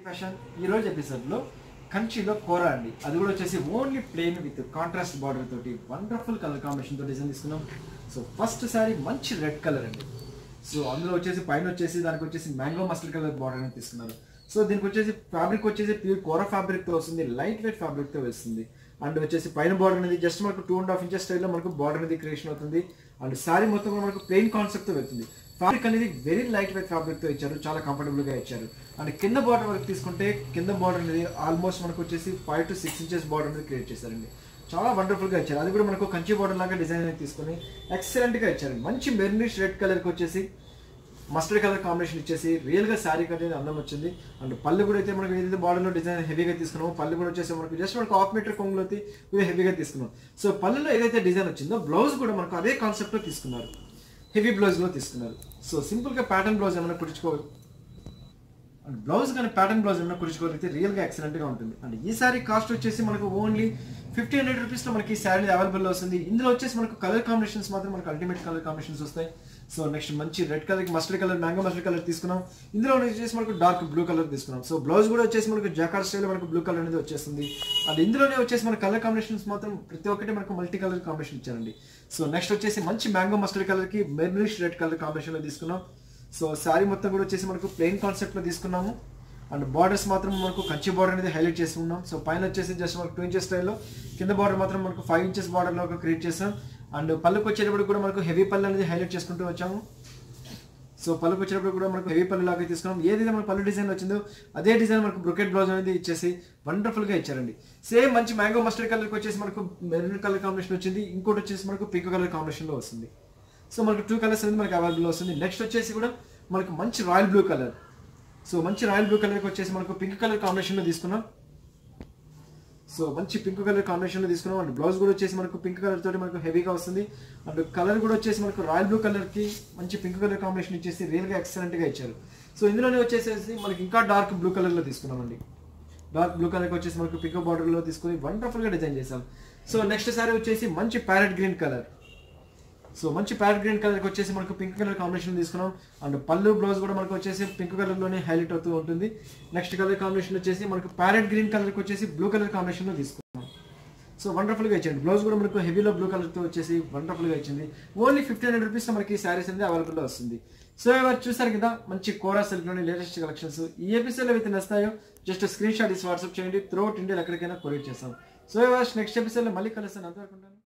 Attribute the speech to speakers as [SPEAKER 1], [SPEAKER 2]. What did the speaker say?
[SPEAKER 1] fashion ఈ రోజు episode లో కంచిలో కూర అండి అది కూడా వచ్చేసి only plain with contrast border తోటి వండర్ఫుల్ కలర్ కాంబినేషన్ తో డిజైన్ తీసుకున్నాం సో ఫస్ట్ సారీ మంచి రెడ్ కలర్ అండి సో అందులో వచ్చేసి పైన వచ్చేసి దానికి వచ్చేసి మ్యాంగో మస్టర్డ్ కలర్ బార్డర్ అనేది తీసుకున్నారు సో దీనికి వచ్చేసి ఫ్యాబ్రిక్ వచ్చేసి ప్యూర్ కోర ఫ్యాబ్రిక్ తో వస్తుంది లైట్ వెయిట్ ఫ్యాబ్రిక్ తో వస్తుంది అండ్ వచ్చేసి పైన బార్డర్ అనేది జస్ట్ మనకు టూ అండ్ హాఫ్ ఇంచెస్ స్టైల్లో మనకు బార్డర్ అనేది క్రియేషన్ అవుతుంది అండ్ సారీ మొత్తం కూడా మనకు ప్లెయిన్ కాన్సెప్ట్ తో వెళ్తుంది ఫ్యాబ్రిక్ అనేది వెరీ లైట్ వెయిట్ ఫ్యాబ్రిక్ తో ఇచ్చారు చాలా కంఫర్టబుల్ గా ఇచ్చారు అండ్ కింద బార్డర్ వరకు తీసుకుంటే కింద బార్డర్ అనేది ఆల్మోస్ట్ మనకు వచ్చేసి five to six inches border అనేది క్రియేట్ చేశారండి చాలా వండర్ఫుల్ గా ఇచ్చారు అది కూడా మనకు కంచి బార్డర్ లాగా డిజైన్ అనేది తీసుకొని ఎక్సలెంట్ గా ఇచ్చారు మంచి మెర్నిష్ రెడ్ కలర్ కి వచ్చేసి మస్టర్డ్ కలర్ కాంబినేషన్ ఇచ్చేసి రియల్ గా శారీ అనేది అందం వచ్చింది అండ్ పళ్ళు కూడా అయితే మనకి ఏదైతే బార్డర్ లో డిజైన్ హెవీగా తీసుకున్నామో పళ్ళు కూడా వచ్చేసి మనకు జస్ట్ మనకు హాఫ్ మీటర్ కొంగులో ఇది హెవీగా తీసుకున్నాం సో పళ్ళులో ఏదైతే డిజైన్ వచ్చిందో బ్లౌజ్ కూడా మనకు అదే కాన్సెప్ట్ లో తీసుకున్నారు హెవీ బ్లౌజ్ లో తీసుకున్నారు సో సింపుల్ గా ప్యాటర్న్ బ్లౌజ్ ఏమైనా కుట్టించుకో అండ్ బ్లౌజ్ కానీ ప్యాటర్న్ బ్లౌజ్ ఏమైనా కుట్టించుకోగలిగితే రియల్ గా ఎక్సలెంట్ గా ఉంటుంది అండ్ ఈ సారీ కాస్ట్ వచ్చేసి మనకు ఓన్లీ ఫిఫ్టీ హండ్రెడ్ రూపీస్ లో మనకి ఈ సారీ అవైలబుల్ వస్తుంది ఇందులో వచ్చేసి మనకు కలర్ కాంబినేషన్స్ మాత్రం మనకు అల్టిమేట్ కలర్ కాంబినేషన్స్ వస్తాయి సో నెక్స్ట్ మంచి red colour mustard colour mango mustard colour తీసుకున్నాం ఇందులో వచ్చేసి మనకు డార్క్ బ్లూ కలర్ తీసుకున్నాం సో బ్లౌజ్ కూడా వచ్చేసి మనకు జాకార్ స్టైల్ మనకు బ్లూ కలర్ అనేది వచ్చేస్తుంది అండ్ ఇందులోనే వచ్చేసి మన కలర్ కాంబినేషన్స్ మాత్రం ప్రతి ఒక్కటి మనకు మల్టీ కలర్ కాంబినేషన్ ఇచ్చారండి సో నెక్స్ట్ వచ్చేసి మంచి మ్యాంగో మస్టర్డ్ కలర్ కి మెర్నిష్ రెడ్ కలర్ కాంబినేషన్ లో తీసుకున్నాం సో శారీ మొత్తం కూడా వచ్చేసి మనకు ప్లెయిన్ కాన్సెప్ట్ లో తీసుకున్నాము అండ్ బార్డర్స్ మాత్రం మనకు కంచి బార్డర్ అనేది హైలైట్ చేసి ఉన్నాం సో పైన వచ్చేసి జస్ట్ మనకు టూ ఇంచెస్ స్టైల్లో కింద బార్డర్ మాత్రం మనకు ఫైవ్ ఇంచెస్ బార్డర్ లో క్రియేట్ చేసాం అండ్ పళ్ళుకి వచ్చేటప్పుడు కూడా మనకు హెవీ పళ్ళు అనేది హైలైట్ చేసుకుంటూ వచ్చాము సో పళ్ళుకి వచ్చేటప్పుడు కూడా మనకు హెవీ పళ్ళు లాగా తీసుకున్నాం ఏదైతే మన పళ్ళు డిజైన్ వచ్చిందో అదే డిజైన్ మనకు బ్రొకెట్ బ్లౌజ్ అనేది ఇచ్చేసి వండర్ఫుల్ గా ఇచ్చారండి సేమ్ మంచి మ్యాంగో మస్టర్డ్ కలర్కి వచ్చేసి మనకు మెరూన్ కలర్ కాంబినేషన్ వచ్చింది ఇంకోటి వచ్చేసి మనకు పింక్ కలర్ కాంబినేషన్ లో వస్తుంది సో మనకు టూ కలర్స్ అనేది మనకు అవైలబుల్ వస్తుంది నెక్స్ట్ వచ్చేసి కూడా మనకు మంచి రాయల్ బ్లూ కలర్ సో మంచి రాయల్ బ్లూ కలర్కి వచ్చేసి మనకు పింక్ కలర్ కాంబినేషన్లో తీసుకున్నాం సో మంచి పింక్ కలర్ కాంబినేషన్లో తీసుకున్నాం అండ్ బ్లౌజ్ కూడా వచ్చేసి మనకు పింక్ కలర్ తోటి మనకు హెవీగా వస్తుంది అండ్ కలర్ కూడా వచ్చేసి మనకు రాయల్ బ్లూ కలర్కి మంచి పింక్ కలర్ కాంబినేషన్ ఇచ్చేసి రియల్గా ఎక్సలెంట్గా ఇచ్చారు సో ఇందులోనే వచ్చేసేసి మనకి ఇంకా డార్క్ బ్లూ కలర్లో తీసుకున్నామండి డార్క్ బ్లూ కలర్కి వచ్చేసి మనకు పింక్ బార్డర్లో తీసుకొని వండర్ఫుల్గా డిజైన్ చేసాం సో నెక్స్ట్ సారీ వచ్చేసి మంచి ప్యారెట్ గ్రీన్ కలర్ సో మంచి ప్యారెట్ గ్రీన్ కలర్కి వచ్చేసి మనకు పింక్ కలర్ కాంబినేషన్ తీసుకున్నాం అండ్ పళ్ళు బ్లౌజ్ కూడా మనకు వచ్చేసి పింక్ కలర్లోనే హైలైట్ అవుతూ ఉంటుంది నెక్స్ట్ కలర్ కాంబినేషన్ వచ్చేసి మనకు ప్యారెట్ గ్రీన్ కలర్కి వచ్చేసి బ్లూ కలర్ కాంబినేషన్లో తీసుకున్నాం సో వండర్ఫుల్గా ఇచ్చింది బ్లౌజ్ కూడా మనకు హెవీలో బ్లూ కలర్తో వచ్చేసి వండర్ఫుల్గా ఇచ్చింది ఓన్లీ ఫిఫ్టీన్ హండ్రెడ్ రూపీస్ మనకి శారీస్ అనేది అవైలబుల్లో వస్తుంది సో ఎవరు చూసారు కదా మంచి కోరా సిల్క్లోని లేటెస్ట్ కలెక్షన్స్ ఈ ఎపిసోడ్లో అయితే నస్తాయో జస్ట్ స్క్రీన్ షాట్ ఇసి వాట్సాప్ చేయండి త్రూ అవుట్ ఇండియా ఎక్కడికైనా కొరియర్ చేస్తాం సో ఎవరు నెక్స్ట్ ఎపిసోడ్లో మళ్ళీ కలుస్తాను అంతవరకు ఉంటాను